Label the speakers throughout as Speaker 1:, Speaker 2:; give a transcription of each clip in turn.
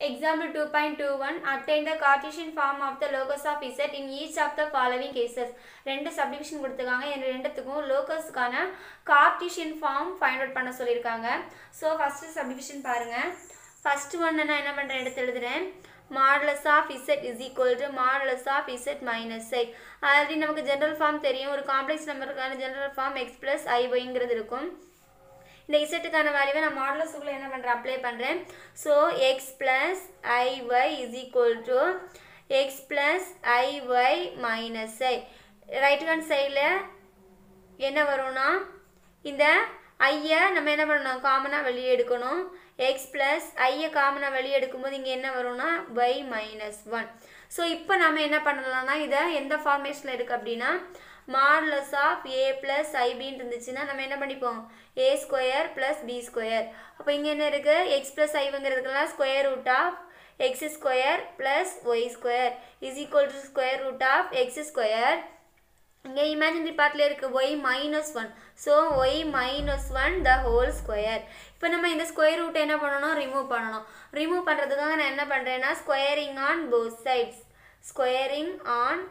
Speaker 1: Example 2.21 Obtain the Cartesian form of the locus of z in each of the following cases. ரெண்டு subdivision கொடுத்துருக்காங்க இந்த ரெண்டுத்துக்கும் லோக்கஸ்க்கான Cartesian form find out பண்ண சொல்லியிருக்காங்க ஸோ ஃபஸ்ட்டு சப்டிவிஷன் பாருங்கள் ஃபஸ்ட் ஒன்று நான் என்ன பண்ணுறேன் எடுத்து எழுதுறேன் modulus of z is equal to modulus of z minus i already நமக்கு ஜென்ரல் ஃபார்ம் தெரியும் ஒரு காம்ப்ளெக்ஸ் நம்பருக்கான ஜென்ரல் ஃபார்ம் எக்ஸ் ப்ளஸ் ஐஒய்ங்கிறது இருக்கும் இந்த இசட்டுக்கான வேல்யூவை நான் மாடலஸுக்குள்ளே என்ன பண்ணுறேன் அப்ளை பண்ணுறேன் so x plus i y is equal to x plus i y minus i right hand சைடில் என்ன வரும்னா இந்த ஐயை நம்ம என்ன பண்ணணும் காமனாக வெளியே எடுக்கணும் எக்ஸ் ப்ளஸ் ஐயை காமனாக வெளியே எடுக்கும்போது இங்கே என்ன வரும்னா ஒய் மைனஸ் ஒன் ஸோ இப்போ நம்ம என்ன பண்ணலாம்னா இதை எந்த ஃபார்மேஷனில் இருக்குது அப்படின்னா மாடலஸ் ஆஃப் ஏ ப்ளஸ் ஐபின்னு இருந்துச்சுன்னா நம்ம என்ன பண்ணிப்போம் a square plus b square அப்போ இங்கே என்ன இருக்குது எக்ஸ் ப்ளஸ் ஐவங்கிறதுக்கெல்லாம் square root of x square plus y square is equal to square root of x square இங்கே இமேஜினரி பார்ட்டில் இருக்குது y minus one so y minus one the whole square இப்போ நம்ம இந்த ஸ்கொயர் ரூட்டை என்ன பண்ணணும் ரிமூவ் பண்ணணும் ரிமூவ் பண்ணுறதுக்காக நான் என்ன பண்ணுறேன்னா squaring on both sides squaring on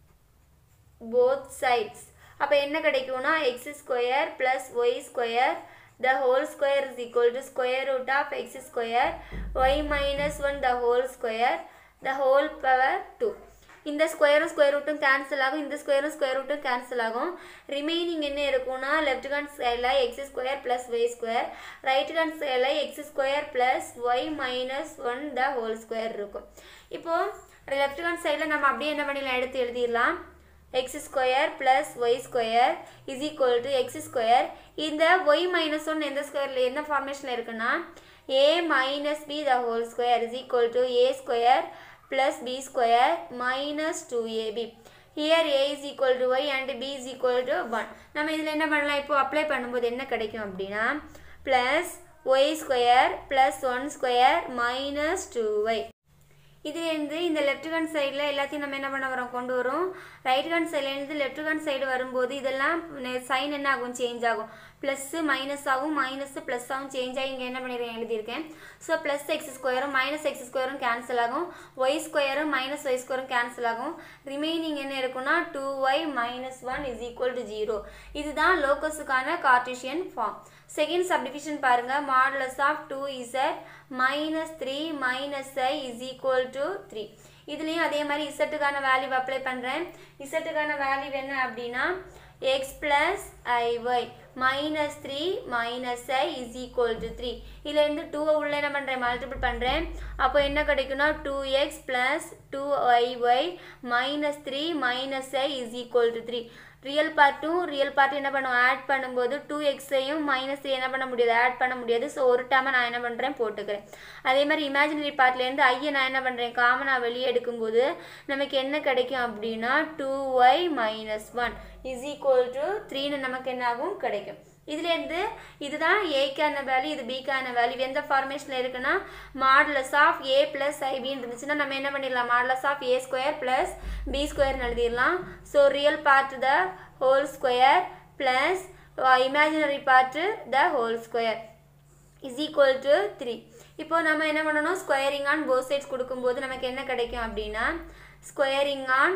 Speaker 1: both sides அப்போ என்ன கிடைக்கும்னா x square plus y square the whole square is equal to square root of x square y minus one the whole square the whole power two இந்த ஸ்கொயரும் square ரூட்டும் cancel ஆகும் இந்த ஸ்கொயரும் square ரூட்டும் கேன்சல் ஆகும் ரிமைனிங் என்ன இருக்கும்னா லெஃப்ட் ஹேண்ட் சைடில் x square plus y square right hand சைடில் x square plus Y minus one the whole square இருக்கும் இப்போது லெஃப்ட் ஹேண்ட் சைடில் நம்ம அப்படியே என்ன பண்ணிடலாம் எடுத்து எழுதிடலாம் x square plus y square is equal to x square இந்த ஒய் மைனஸ் ஒன் எந்த ஸ்கொயரில் எந்த ஃபார்மேஷனில் இருக்குன்னா a minus b the whole square is equal to a square plus b square minus 2ab here a is equal to y and b is equal to 1 நம்ம இதில் என்ன பண்ணலாம் இப்போ அப்ளை பண்ணும்போது என்ன கிடைக்கும் அப்படின்னா plus y square plus 1 square minus 2y இதுலேருந்து இந்த லெஃப்ட் ஹேண்ட் சைடில் எல்லாத்தையும் நம்ம என்ன பண்ண வரோம் கொண்டு வரோம் ரைட் ஹேண்ட் சைட்லேருந்து லெஃப்ட் ஹேண்ட் சைடு வரும்போது இதெல்லாம் சைன் என்ன ஆகும் சேஞ்ச் ஆகும் ப்ளஸ்ஸு மைனஸ் ஆகும் மைனஸ் ப்ளஸ் ஆகும் சேஞ்ச் ஆகி இங்கே என்ன பண்ணியிருக்கேன் எழுதியிருக்கேன் ஸோ ப்ளஸ் எக்ஸ் ஸ்கொயரும் மைனஸ் எக்ஸ் ஸ்கொயரும் கேன்சல் ஆகும் ஒய் ஸ்கொயரும் மைனஸ் ஒய் ஸ்கொயரும் கேன்சல் ஆகும் ரிமைனிங் என்ன இருக்குன்னா two y minus one is equal to zero இதுதான் லோக்கஸுக்கான கார்டிஷியன் ஃபார்ம் செகண்ட் சப்டிவிஷன் பாருங்க modulus of two z minus three minus i is equal to three இதுலேயும் அதே மாதிரி இசட்டுக்கான வேல்யூ அப்ளை பண்ணுறேன் இசட்டுக்கான வேல்யூ என்ன அப்படின்னா x plus i y minus three minus i is equal to three இதுலேருந்து டூவை உள்ள என்ன பண்ணுறேன் மல்டிபிள் பண்ணுறேன் அப்போ என்ன கிடைக்குன்னா two x plus two i y minus three minus i is equal to three real பார்ட்டும் ரியல் பார்ட்டும் என்ன பண்ணுவோம் ஆட் பண்ணும்போது டூ எக்ஸையும் மைனஸ் என்ன பண்ண முடியாது ஆட் பண்ண முடியாது ஸோ ஒரு டைமை நான் என்ன பண்ணுறேன் போட்டுக்கிறேன் அதே மாதிரி இமேஜினரி பார்ட்லேருந்து ஐயை நான் என்ன பண்ணுறேன் காமனாக வெளியே எடுக்கும்போது நமக்கு என்ன கிடைக்கும் அப்படின்னா two y minus one is equal to த்ரீன்னு நமக்கு என்ன ஆகும் கிடைக்கும் இதுலேருந்து இதுதான் ஏக்கான வேல்யூ இது பிக்கான வேல்யூ எந்த ஃபார்மேஷனில் இருக்குன்னா மாடலஸ் ஆஃப் ஏ ப்ளஸ் ஐபின்னு இருந்துச்சுன்னா நம்ம என்ன பண்ணிடலாம் modulus of a square plus b ஸ்கொயர்னு எழுதிடலாம் so real part the whole square plus imaginary part the whole square is equal to three இப்போ நம்ம என்ன பண்ணணும் ஸ்கொயரிங் ஆன் போத் சைட்ஸ் கொடுக்கும்போது நமக்கு என்ன கிடைக்கும் அப்படின்னா ஸ்கொயரிங் ஆன்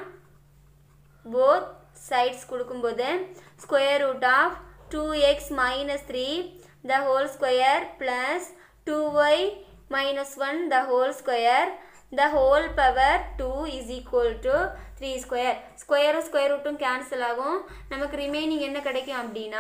Speaker 1: போத் சைட்ஸ் கொடுக்கும்போது square root of 2x minus 3 the whole square plus 2y minus 1 the whole square the whole power 2 is equal to 3 square ஸ்கொயரும் ஸ்கொயர் ரூட்டும் கேன்சல் ஆகும் நமக்கு ரிமைனிங் என்ன கிடைக்கும் அப்படின்னா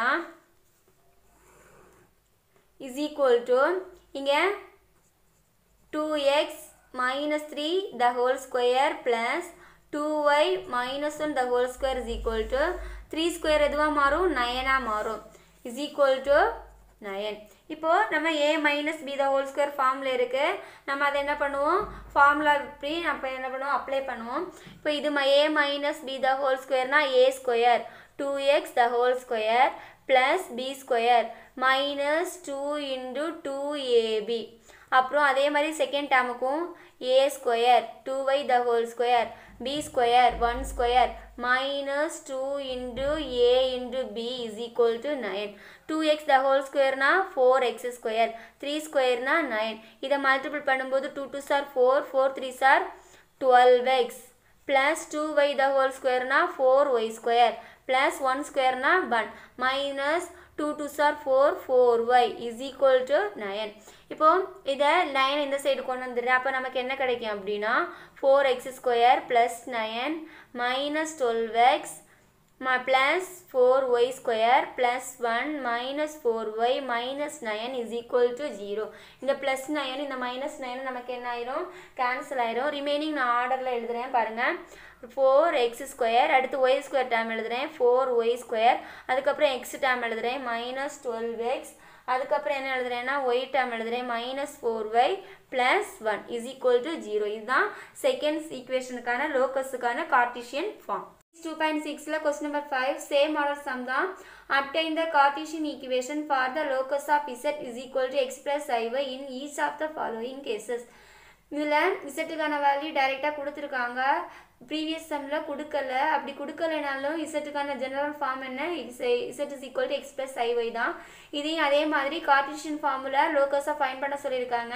Speaker 1: இஸ் ஈக்குவல் டு இங்கே two x minus three the whole square plus two y minus one the whole square is equal to three square எதுவாக மாறும் நயனாக மாறும் இஸ் ஈக்குவல் டு நயன் இப்போது நம்ம a minus b the whole square ஃபார்மில் இருக்குது நம்ம அதை என்ன பண்ணுவோம் ஃபார்முலா இப்படி அப்போ என்ன பண்ணுவோம் அப்ளை பண்ணுவோம் இப்போ இது a minus b the whole ஸ்கொயர்னா a square two x the whole square plus b square minus two into two a b அப்புறம் அதே மாதிரி செகண்ட் டேர்முக்கும் a square two y the whole square b square one square minus two into a into b is equal to nine two x the whole ஸ்கொயர்னா four x square three ஸ்கொயர்னா nine இதை multiple பண்ணும்போது two two are four four three are twelve x plus 2y the whole square na 4y square plus 1 square na 1 minus 2 2 are 4 4y is equal to 9 இப்போ இதை line இந்த side கொண்டு வந்துடுறேன் அப்போ நமக்கு என்ன கிடைக்கும் அப்படின்னா four x square plus nine minus twelve x plus four y square plus one minus four y minus nine is equal to zero இந்த ப்ளஸ் நயன் இந்த மைனஸ் நயன் நமக்கு என்ன ஆயிரும் கேன்சல் ஆயிரும் ரிமைனிங் நான் ஆர்டரில் எழுதுறேன் பாருங்கள் ஃபோர் எக்ஸ் ஸ்கொயர் அடுத்து ஒய் ஸ்கொயர் டேம் எழுதுறேன் ஃபோர் ஒய் ஸ்கொயர் அதுக்கப்புறம் எக்ஸ் டேம் எழுதுறேன் மைனஸ் டுவெல் எக்ஸ் அதுக்கப்புறம் என்ன எழுதுறேன்னா ஒய் டேம் எழுதுறேன் minus four y plus one is equal to zero இதுதான் செகண்ட் ஈக்குவேஷனுக்கான லோக்கஸுக்கான கார்டிஷியன் ஃபார்ம் டூ பாயிண்ட் சிக்ஸில் question number five same order sum தான் obtain the Cartesian equation for the locus of z is equal to x plus iy in each of the following cases இதில் இசட்டுக்கான value டைரெக்டாக கொடுத்துருக்காங்க previous சம்மில் கொடுக்கல அப்படி கொடுக்கலைனாலும் இசட்டுக்கான ஜெனரல் ஃபார்ம் என்ன z is equal to x plus i y தான் இதையும் அதே மாதிரி கார்டிஷியன் ஃபார்முலா லோக்கஸாக ஃபைன் பண்ண சொல்லியிருக்காங்க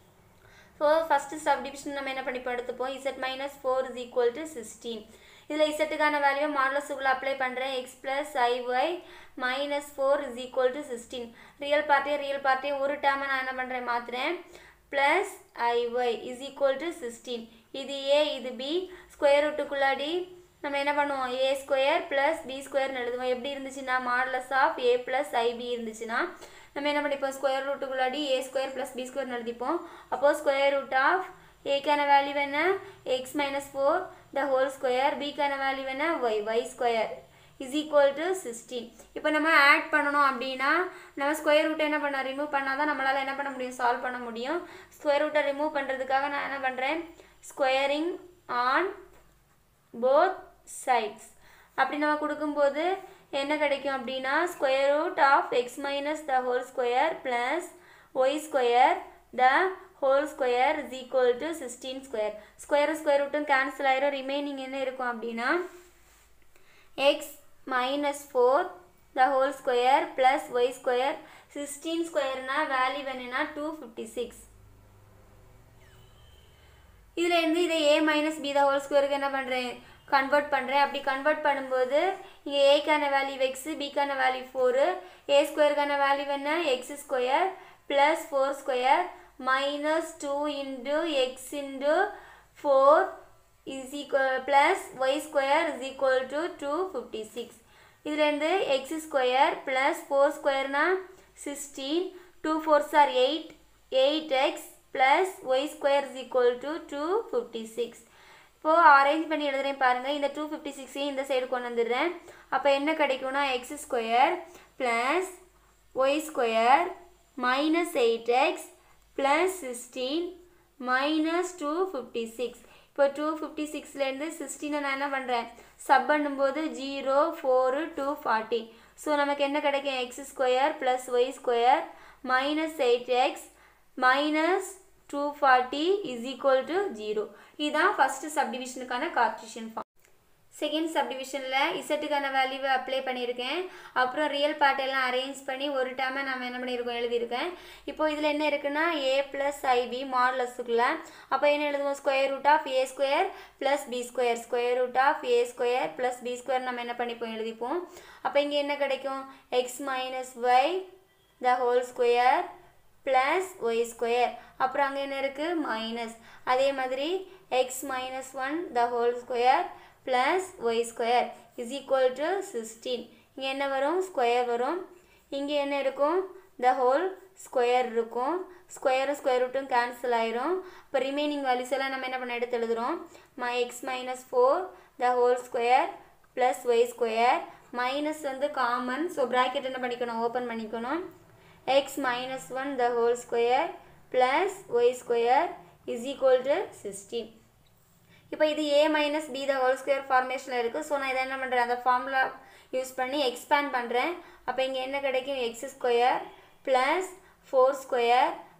Speaker 1: ஸோ ஃபஸ்ட்டு சப் டிவிஷன் நம்ம என்ன பண்ணி படுத்துப்போம் z minus four is equal to sixteen இதில் இசட்டுக்கான வேல்யூ மாடலஸுக்குள்ளே அப்ளை பண்ணுறேன் x plus i y minus four is equal to sixteen real பார்ட்டியும் ரியல் பார்ட்டியும் ஒரு டேர்மை நான் என்ன பண்ணுறேன் மாற்றுறேன் plus i y is equal to sixteen இது ஏ இது பி ஸ்கொயர் ரூட்டுக்குள்ளாடி நம்ம என்ன பண்ணுவோம் ஏ ஸ்கொயர் ப்ளஸ் பி ஸ்கொயர்னு எழுதுவோம் எப்படி இருந்துச்சுன்னா modulus of a plus i b இருந்துச்சுன்னா நம்ம என்ன பண்ணிப்போம் ஸ்கொயர் ரூட்டுக்குள்ளாடி ஏ ஸ்கொயர் ப்ளஸ் பி ஸ்கொயர்னு எழுதிப்போம் அப்போது ஸ்கொயர் ரூட் ஆஃப் ஏக்கான வேல்யூ என்ன x minus four the whole square பிக்கான வேல்யூ என்ன y y square is equal to sixteen இப்போ நம்ம ஆட் பண்ணணும் அப்படின்னா நம்ம ஸ்கொயர் ரூட்டை என்ன பண்ண ரிமூவ் பண்ணால் தான் நம்மளால் என்ன பண்ண முடியும் சால்வ் பண்ண முடியும் ஸ்கொயர் ரூட்டை ரிமூவ் பண்ணுறதுக்காக நான் என்ன பண்ணுறேன் ஸ்கொயரிங் ஆன் போத் சைட்ஸ் அப்படி நம்ம கொடுக்கும்போது என்ன கிடைக்கும் அப்படின்னா square root of x minus the whole square plus y square the whole square is equal to sixteen square square square ரூட்டும் கேன்சல் ஆயிரும் ரிமைனிங் என்ன இருக்கும் அப்படின்னா x minus four the whole square plus y square sixteen ஸ்கொயர்னா value என்னன்னா two fifty six இதுலேருந்து இதை a minus b the whole ஸ்கொயருக்கு என்ன பண்ணுறேன் கன்வெர்ட் பண்ணுறேன் அப்படி கன்வெர்ட் பண்ணும்போது இங்கே ஏக்கான வேல்யூ எக்ஸு பிக்கான வேல்யூ ஃபோரு ஏ ஸ்கொயருக்கான வேல்யூ என்ன x square plus four square minus 2 into x into 4 is equal plus y square is equal to 256 இதுலேருந்து x square plus 4 squareனா 16 2 4s are 8 8x plus y square is equal to 256 இப்போது arrange பண்ணி எழுதுறேன் பாருங்கள் இந்த two fifty சிக்ஸையும் இந்த side கொண்டு வந்துடுறேன் அப்போ என்ன கிடைக்கும்னா x square plus y square minus eight x plus sixteen minus two fifty six இப்போ டூ ஃபிஃப்டி சிக்ஸ்லேருந்து சிக்ஸ்டீனை நான் என்ன பண்ணுறேன் சப் பண்ணும்போது zero four two forty so நமக்கு என்ன கிடைக்கும் x square plus y square minus eight x minus two forty is equal to zero இதுதான் ஃபஸ்ட்டு சப்டிவிஷனுக்கான கார்டிஷியன் ஃபார்ம் செகண்ட் சப்டிவிஷனில் இசட்டுக்கான வேல்யூவை அப்ளை பண்ணியிருக்கேன் அப்புறம் ரியல் பார்ட் எல்லாம் அரேஞ்ச் பண்ணி ஒரு டைமை நம்ம என்ன பண்ணியிருக்கோம் எழுதியிருக்கேன் இப்போ இதில் என்ன இருக்குன்னா ஏ ப்ளஸ் ஐபி மாடலஸுக்குள்ள அப்போ என்ன எழுதுவோம் square root of a square plus b square square root of a square plus b square நம்ம என்ன பண்ணிப்போம் எழுதிப்போம் அப்போ இங்கே என்ன கிடைக்கும் x minus y the whole square plus y square அப்புறம் அங்கே என்ன இருக்குது மைனஸ் அதே மாதிரி x minus one the whole square plus y square is equal to sixteen இங்கே என்ன வரும் ஸ்கொயர் வரும் இங்கே என்ன இருக்கும் த ஹோல் ஸ்கொயர் இருக்கும் ஸ்கொயரும் ஸ்கொயர் ரூட்டும் கேன்சல் ஆயிரும் இப்போ ரிமைனிங் வேல்யூஸ் எல்லாம் நம்ம என்ன பண்ண எடுத்து எழுதுகிறோம் my x minus four the whole square plus y square minus வந்து காமன் ஸோ ப்ராக்கெட் என்ன பண்ணிக்கணும் ஓப்பன் பண்ணிக்கணும் x minus one the whole square plus y square is equal to sixteen இப்போ இது a minus b the whole square ஃபார்மேஷனில் இருக்குது so நான் இதை என்ன பண்ணுறேன் அந்த ஃபார்முலா யூஸ் பண்ணி எக்ஸ்பேண்ட் பண்ணுறேன் அப்போ இங்கே என்ன கிடைக்கும் x square plus four square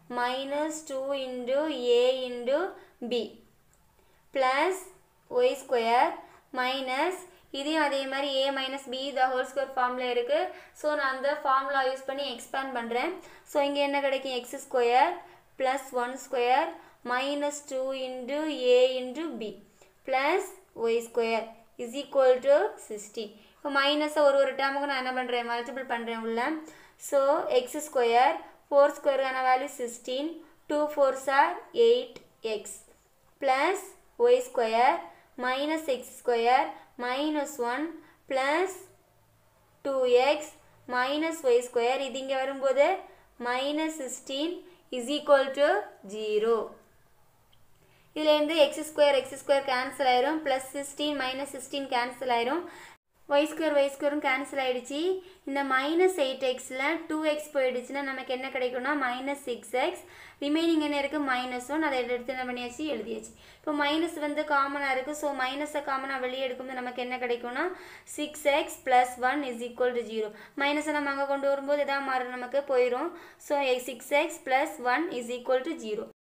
Speaker 1: minus two into a into b plus y square minus இதையும் அதே மாதிரி a minus b the whole square ஃபார்மில் இருக்குது ஸோ நான் அந்த ஃபார்முலா யூஸ் பண்ணி எக்ஸ்பேண்ட் பண்ணுறேன் ஸோ இங்கே என்ன கிடைக்கும் x square plus one square minus two into a into b plus y square is equal to sixteen இப்போ மைனஸை ஒரு ஒரு டேமுக்கு நான் என்ன பண்ணுறேன் மல்டிபிள் பண்ணுறேன் உள்ள ஸோ எக்ஸ் ஸ்கொயர் ஃபோர் ஸ்கொயருக்கான value sixteen two fours are eight x plus y square minus x square minus one plus two x minus y square இது இங்கே வரும்போது minus sixteen is equal to zero இதுலேருந்து x square x square cancel ஆயிரும் plus sixteen minus sixteen cancel ஆயிரும் y square y ஸ்கொயரும் cancel ஆகிடுச்சு இந்த minus eight எக்ஸில் டூ எக்ஸ் போயிடுச்சுன்னா நமக்கு என்ன கிடைக்கும்னா மைனஸ் சிக்ஸ் எக்ஸ் ரிமைனிங் என்ன இருக்குது மைனஸ் ஒன் அதை எடுத்து என்ன பண்ணியாச்சு எழுதியாச்சு இப்போ மைனஸ் வந்து காமனாக இருக்குது ஸோ மைனஸை காமனாக வெளியே எடுக்கும்போது நமக்கு என்ன கிடைக்கும்னா six x plus one is equal to zero மைனஸை நம்ம அங்கே கொண்டு வரும்போது எதாவது மாறும் நமக்கு போயிடும் so six x plus one is equal to zero